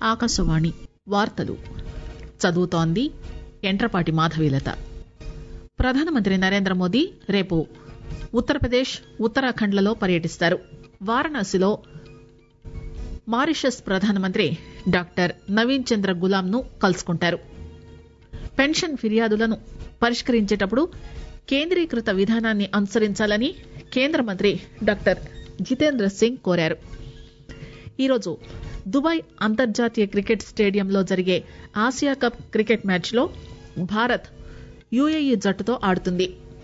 ఆకాశవాణి వార్తలు చదువుతోంది ఎంట్రపాటి మాధవీలత ప్రధానమంత్రి నరేంద్ర మోదీ రేపు ఉత్తరప్రదేశ్ ఉత్తరాఖండ్లలో పర్యటిస్తారు వారణాసిలో మారిషస్ ప్రధానమంత్రి డాక్టర్ నవీన్ చంద్ర గులాంను కలుసుకుంటారు పెన్షన్ ఫిర్యాదులను పరిష్కరించేటప్పుడు కేంద్రీకృత విధానాన్ని అనుసరించాలని కేంద్ర మంత్రి డాక్టర్ జితేంద్ర సింగ్ కోరారు ఈరోజు దుబాయ్ అంతర్జాతీయ క్రికెట్ స్టేడియంలో జరిగే ఆసియా కప్ క్రికెట్ మ్యాచ్లో భారత్ యుఏఈ జట్టుతో ఆడుతుంది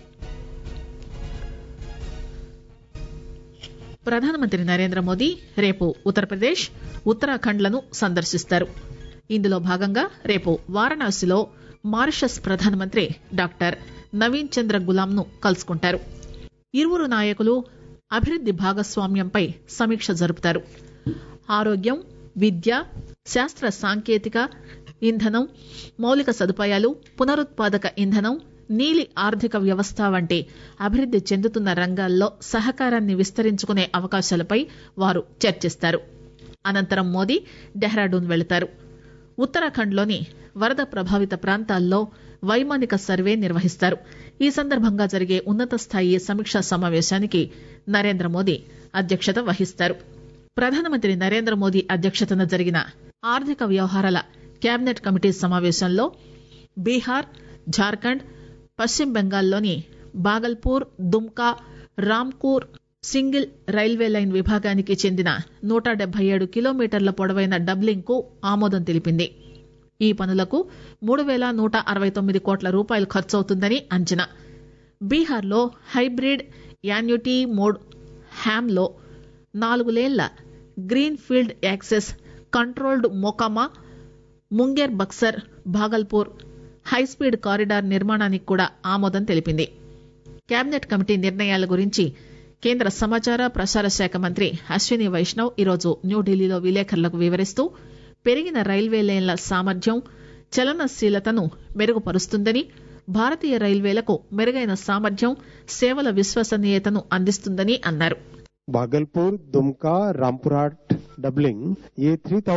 ప్రధానమంత్రి నరేంద్ర మోదీ రేపు ఉత్తరప్రదేశ్ ఉత్తరాఖండ్లను సందర్శిస్తారు ఇందులో భాగంగా రేపు వారణాసిలో మారిషస్ ప్రధానమంత్రి డాక్టర్ నవీన్ చంద్ర గులాంను కలుసుకుంటారు ఇరువురు నాయకులు అభివృద్ది భాగస్వామ్యంపై సమీక్ష జరుపుతారు ఆరోగ్యం విద్య శాస్త్ర సాంకేతిక ఇంధనం మౌలిక సదుపాయాలు పునరుత్పాదక ఇంధనం నీలి ఆర్థిక వ్యవస్థ వంటి అభివృద్ది చెందుతున్న రంగాల్లో సహకారాన్ని విస్తరించుకునే అవకాశాలపై వారు చర్చిస్తారు అనంతరం మోదీ డెహ్రాడూన్ వెళతారు ఉత్తరాఖండ్లోని వరద ప్రభావిత ప్రాంతాల్లో వైమానిక సర్వే నిర్వహిస్తారు ఈ సందర్భంగా జరిగే ఉన్నత స్థాయి సమీక్షా సమావేశానికి నరేంద్ర మోదీ అధ్యక్షత వహిస్తారు ప్రధానమంత్రి నరేంద్ర మోదీ అధ్యక్షతన జరిగిన ఆర్థిక వ్యవహారాల కేబినెట్ కమిటీ సమావేశంలో బీహార్ జార్ఖండ్ పశ్చిమ బెంగాల్లోని బాగల్పూర్ దుమ్కా రామ్కూర్ సింగిల్ రైల్వే లైన్ విభాగానికి చెందిన నూట డెబ్బై ఏడు కిలోమీటర్ల పొడవైన డబ్లింగ్ కు ఆమోదం తెలిపింది ఈ పనులకు మూడు పేల నూట అరవై తొమ్మిది కోట్ల రూపాయలు ఖర్చవుతుందని అంచనా బీహార్లో హైబ్రిడ్ యాన్యుటీ మోడ్ హ్యామ్లో నాలుగు లేన్ల green field access controlled Mokama Munger Buxar Bhagalpur high speed corridor నిర్మాణానికి కూడా ఆమోదం తెలిపింది కేబినెట్ కమిటీ నిర్ణయాల గురించి కేంద్ర సమాచార ప్రసార శాఖ మంత్రి అశ్విని వైష్ణవ్ ఈరోజు న్యూఢిల్లీలో విలేకరులకు వివరిస్తూ పెరిగిన రైల్వే లైన్ల సామర్థ్యం చలనశీలతను మెరుగుపరుస్తుందని భారతీయ రైల్వేలకు మెరుగైన సామర్థ్యం సేవల విశ్వసనీయతను అందిస్తుందని అన్నారు भागलपुर दुमका रामपुरहाट डबलिंग ये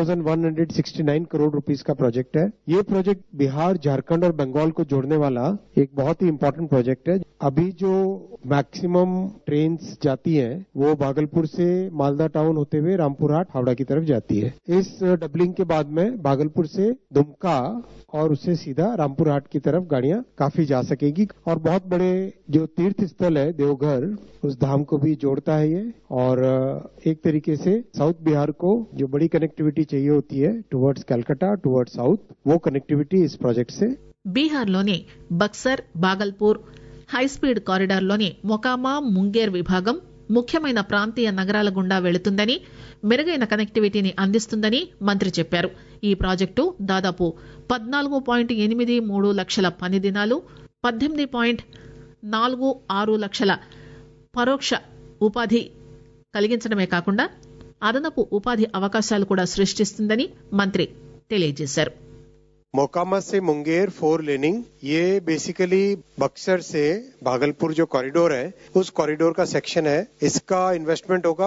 3,169 करोड़ रुपीस का प्रोजेक्ट है ये प्रोजेक्ट बिहार झारखंड और बंगाल को जोड़ने वाला एक बहुत ही इम्पोर्टेंट प्रोजेक्ट है अभी जो मैक्सिमम ट्रेन जाती हैं वो भागलपुर से मालदा टाउन होते हुए रामपुरहाट हावड़ा की तरफ जाती है इस डबलिंग के बाद में भागलपुर से दुमका और उससे सीधा रामपुरहाट की तरफ गाड़ियां काफी जा सकेगी और बहुत बड़े जो तीर्थ स्थल है देवघर उस धाम को भी जोड़ता है ये और एक तरीके से साउथ बिहार को जो बड़ी कनेक्टिविटी चाहिए होती है टुवर्ड्स कैलकाटा टुवर्ड्स साउथ वो कनेक्टिविटी इस प्रोजेक्ट से బీహార్లోని బక్సర్ బాగల్పూర్ హైస్పీడ్ కారిడార్లోని మొకామా ముంగేర్ విభాగం ముఖ్యమైన ప్రాంతీయ నగరాల గుండా వెళుతుందని మెరుగైన కనెక్టివిటీని అందిస్తుందని మంత్రి చెప్పారు ఈ ప్రాజెక్టు దాదాపు పద్నాలుగు పాయింట్ ఎనిమిది మూడు లక్షల పని దినాలు పద్దెనిమిది పాయింట్ నాలుగు ఆరు లక్షల పరోక్ష ఉపాధి కలిగించడమే కాకుండా అదనపు ఉపాధి అవకాశాలు కూడా సృష్టిస్తుందని మంత్రి తెలియజేశారు मोकामा से मुंगेर फोर लेनिंग ये बेसिकली बक्सर से भागलपुर जो कॉरिडोर है उस कॉरिडोर का सेक्शन है इसका इन्वेस्टमेंट होगा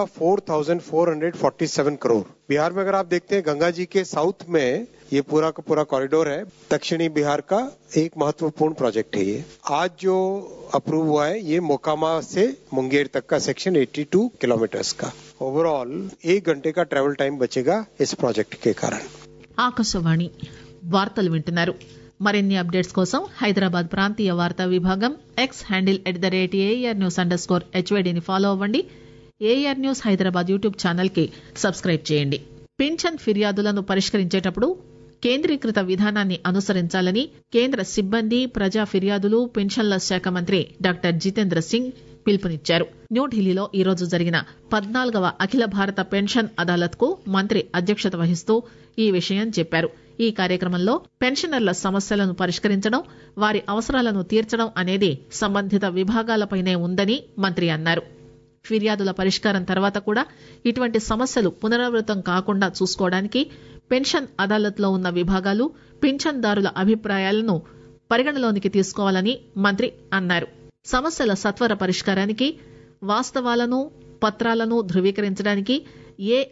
4,447 करोड़ बिहार में अगर आप देखते हैं गंगा जी के साउथ में ये पूरा का पूरा कॉरिडोर है दक्षिणी बिहार का एक महत्वपूर्ण प्रोजेक्ट है ये आज जो अप्रूव हुआ है ये मोकामा से मुंगेर तक का सेक्शन 82 किलोमीटर्स का ओवरऑल एक घंटे का ट्रेवल टाइम बचेगा इस प्रोजेक्ट के कारण ఆకాశవాణి వార్తలు వింటున్నారు మరిన్ని అప్డేట్స్ కోసం హైదరాబాద్ ప్రాంతీయ వార్తా విభాగం X handle at the rate A R news under score హెచ్వైడీని ఫాలో అవ్వండి A R news Hyderabad YouTube channel కి సబ్స్క్రైబ్ చేయండి పింఛన్ ఫిర్యాదులను పరిష్కరించేటప్పుడు కేంద్రీకృత విధానాన్ని అనుసరించాలని కేంద్ర సిబ్బంది ప్రజా ఫిర్యాదులు పెన్షన్ల శాఖ మంత్రి డాక్టర్ జితేంద్ర సింగ్ పిలుపునిచ్చారు న్యూఢిల్లీలో ఈరోజు జరిగిన పద్నాలుగవ అఖిల భారత పెన్షన్ అదాలత్ కు మంత్రి అధ్యక్షత వహిస్తూ ఈ విషయం చెప్పారు ఈ కార్యక్రమంలో పెన్షనర్ల సమస్యలను పరిష్కరించడం వారి అవసరాలను తీర్చడం అనేది సంబంధిత విభాగాలపైనే ఉందని మంత్రి అన్నారు ఫిర్యాదుల పరిష్కారం తర్వాత కూడా ఇటువంటి సమస్యలు పునరావృతం కాకుండా చూసుకోవడానికి పెన్షన్ అదాలత్లో ఉన్న విభాగాలు పింఛన్దారుల అభిప్రాయాలను పరిగణలోనికి తీసుకోవాలని మంత్రి అన్నారు సమస్యల సత్వర పరిష్కారానికి వాస్తవాలను పత్రాలను ధృవీకరించడానికి ఏఐ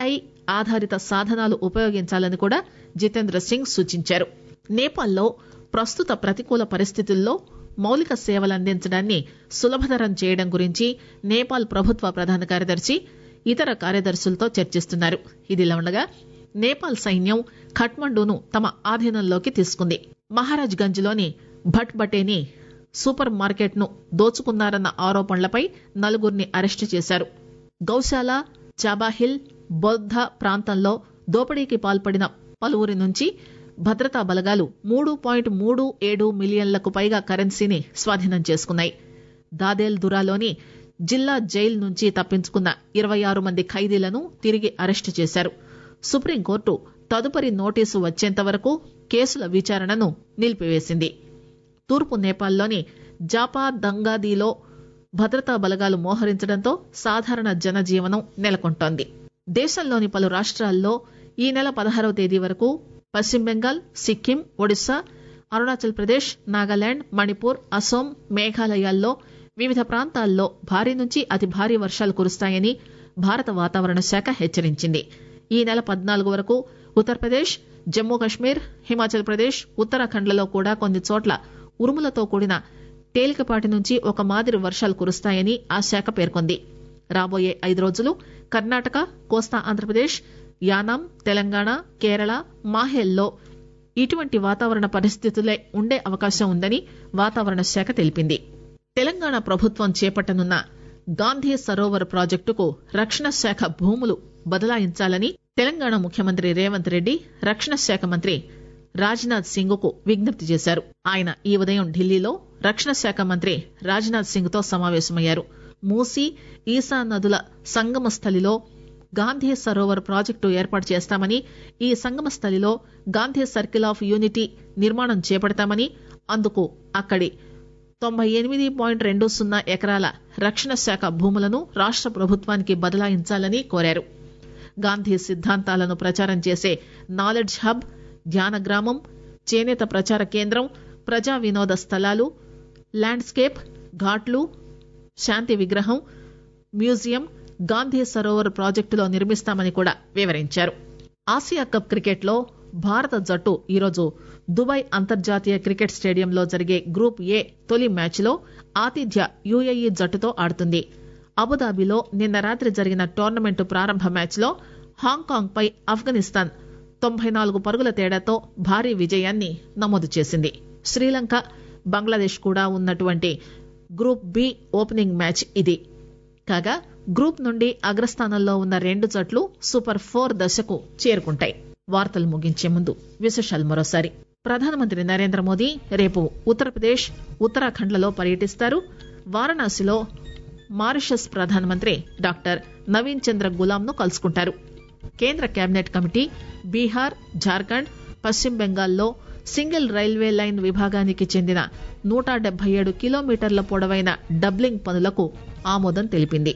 ఆధారిత సాధనాలు ఉపయోగించాలని కూడా జితేంద్ర సింగ్ సూచించారు నేపాల్లో ప్రస్తుత ప్రతికూల పరిస్థితుల్లో మౌలిక సేవలు అందించడాన్ని సులభతరం చేయడం గురించి నేపాల్ ప్రభుత్వ ప్రధాన కార్యదర్శి ఇతర కార్యదర్శులతో చర్చిస్తున్నారు ఇదిలా ఉండగా నేపాల్ సైన్యం ఖట్మండూను తమ ఆధీనంలోకి తీసుకుంది మహారాజ్ గంజ్ లోని భట్ బటేని సూపర్ మార్కెట్ ను దోచుకున్నారన్న ఆరోపణలపై నలుగురిని అరెస్టు చేశారు గౌశాల చాబాహిల్ బొద్ధ ప్రాంతంలో దోపిడీకి పాల్పడిన పలువురి నుంచి భద్రతా బలగాలు మూడు పాయింట్ మూడు ఏడు మిలియన్లకు పైగా కరెన్సీని స్వాధీనం చేసుకున్నాయి దాదేల్ దురాలోని జిల్లా జైలు నుంచి తప్పించుకున్న ఇరవై ఆరు మంది ఖైదీలను తిరిగి అరెస్టు చేశారు సుప్రీంకోర్టు తదుపరి నోటీసు వచ్చేంత వరకు కేసుల విచారణను నిలిపివేసింది తూర్పు నేపాల్లోని జాపా దంగాదీలో భద్రతా బలగాలు మోహరించడంతో సాధారణ జనజీవనం నెలకొంటోంది దేశంలోని పలు రాష్ట్రాల్లో ఈ నెల పదహారవ తేదీ వరకు పశ్చిమ బెంగాల్ సిక్కిం ఒడిశా అరుణాచల్ ప్రదేశ్ నాగాలాండ్ మణిపూర్ అసోం మేఘాలయాల్లో వివిధ ప్రాంతాల్లో భారీ నుంచి అతి భారీ వర్షాలు కురుస్తాయని భారత వాతావరణ శాఖ హెచ్చరించింది ఈ నెల పద్నాలుగు వరకు ఉత్తరప్రదేశ్ జమ్మూ కశ్మీర్ హిమాచల్ ప్రదేశ్ ఉత్తరాఖండ్లలో కూడా కొన్ని చోట్ల ఉరుములతో కూడిన తేలికపాటి నుంచి ఒక మాదిరి వర్షాలు కురుస్తాయని ఆ శాఖ పేర్కొంది రాబోయే ఐదు రోజులు కర్ణాటక కోస్తా ఆంధ్రప్రదేశ్ యానాం తెలంగాణ కేరళ మాహేల్లో ఇటువంటి వాతావరణ పరిస్థితులే ఉండే అవకాశం ఉందని వాతావరణ శాఖ తెలిపింది తెలంగాణ ప్రభుత్వం చేపట్టనున్న గాంధీ సరోవర్ ప్రాజెక్టుకు రక్షణ శాఖ భూములు బదలాయించాలని తెలంగాణ ముఖ్యమంత్రి రేవంత్ రెడ్డి రక్షణ శాఖ మంత్రి రాజ్నాథ్ సింగ్ కు విజ్ఞప్తి చేశారు ఆయన ఈ ఉదయం ఢిల్లీలో రక్షణ శాఖ మంత్రి రాజ్నాథ్ సింగ్ తో సమావేశమయ్యారు మూసీ ఈసా నదుల సంగమ స్థలిలో గాంధీ సరోవర్ ప్రాజెక్టు ఏర్పాటు చేస్తామని ఈ సంగమ స్థలిలో గాంధీ సర్కిల్ ఆఫ్ యూనిటీ నిర్మాణం చేపడతామని అందుకు అక్కడి తొంభై ఎనిమిది పాయింట్ రెండు సున్నా ఎకరాల రక్షణ శాఖ భూములను రాష్ట ప్రభుత్వానికి బదలాయించాలని కోరారు గాంధీ సిద్ధాంతాలను ప్రచారం చేసే నాలెడ్జ్ హబ్ ధ్యాన గ్రామం చేనేత ప్రచార కేంద్రం ప్రజా వినోద స్థలాలు ల్యాండ్స్కేప్ ఘాట్లు శాంతి విగ్రహం మ్యూజియం గాంధీ సరోవర్ ప్రాజెక్టులో నిర్మిస్తామని కూడా వివరించారు ఆసియా కప్ క్రికెట్ లో భారత జట్టు ఈరోజు దుబాయ్ అంతర్జాతీయ క్రికెట్ స్టేడియంలో జరిగే గ్రూప్ ఏ తొలి మ్యాచ్ లో ఆతిథ్య యుఏఈ జట్టుతో ఆడుతుంది అబుదాబిలో నిన్న రాత్రి జరిగిన టోర్నమెంటు ప్రారంభ మ్యాచ్ లో హాంకాంగ్ పై ఆఫ్ఘనిస్తాన్ తొంభై నాలుగు పరుగుల తేడాతో భారీ విజయాన్ని నమోదు చేసింది శ్రీలంక బంగ్లాదేశ్ కూడా ఉన్నటువంటి గ్రూప్ బి ఓపెనింగ్ మ్యాచ్ ఇది కాగా గ్రూప్ నుండి అగ్రస్థానంలో ఉన్న రెండు జట్లు సూపర్ ఫోర్ దశకు చేరుకుంటాయి వార్తలు ముగించే ముందు విశేషాలు మరోసారి ప్రధానమంత్రి నరేంద్ర మోదీ రేపు ఉత్తరప్రదేశ్ ఉత్తరాఖండ్లలో పర్యటిస్తారు వారణాసిలో మారిషస్ ప్రధానమంత్రి డాక్టర్ నవీన్ చంద్ర గులాం ను కలుసుకుంటారు కేంద్ర కేబినెట్ కమిటీ బీహార్ జార్ఖండ్ పశ్చిమ బెంగాల్లో సింగిల్ రైల్వే లైన్ విభాగానికి చెందిన నూట డెబ్బై ఏడు కిలోమీటర్ల పొడవైన డబ్లింగ్ పనులకు ఆమోదం తెలిపింది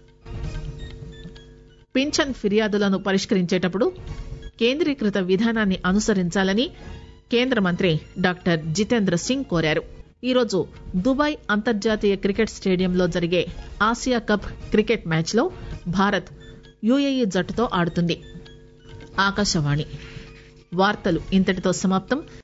పింఛన్ ఫిర్యాదులను పరిష్కరించేటప్పుడు కేంద్రీకృత విధానాన్ని అనుసరించాలని కేంద్ర మంత్రి డాక్టర్ జితేంద్ర సింగ్ కోరారు ఈరోజు దుబాయ్ అంతర్జాతీయ క్రికెట్ స్టేడియంలో జరిగే ఆసియా కప్ క్రికెట్ మ్యాచ్ లో భారత్ యుఏఈ జట్టుతో ఆడుతుంది ఆకాశవాణి వార్తలు ఇంతటితో సమాప్తం